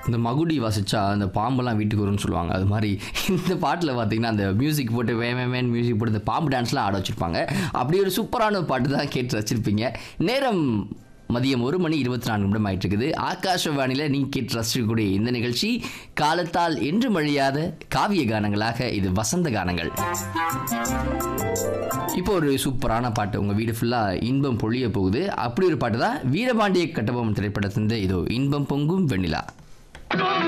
இந்த மகுடி வாசிச்சா அந்த பாம்பெல்லாம் வீட்டுக்கு வரும்னு சொல்லுவாங்க அது மாதிரி இந்த பாட்டில் பார்த்தீங்கன்னா அந்த மியூசிக் போட்டு வே வே வேன் மியூசிக் போட்டு இந்த பாம்பு டான்ஸ்லாம் ஆட வச்சுருப்பாங்க அப்படி ஒரு சூப்பரான பாட்டு தான் கேட்டு வச்சிருப்பீங்க நேரம் மதியம் ஒரு மணி இருபத்தி நான்கு நிமிடம் ஆயிட்டு இருக்குது ஆகாஷவாணியில் நீ கேட்டு ரசிக்கக்கூடிய இந்த நிகழ்ச்சி காலத்தால் என்று மழியாத காவிய கானங்களாக இது வசந்த கானங்கள் இப்போ ஒரு சூப்பரான பாட்டு உங்கள் வீடு ஃபுல்லாக இன்பம் பொழிய போகுது அப்படி ஒரு பாட்டு தான் வீரபாண்டிய கட்டபொம்மன் திரைப்படத்திலிருந்து இதோ இன்பம் பொங்கும் வெண்ணிலா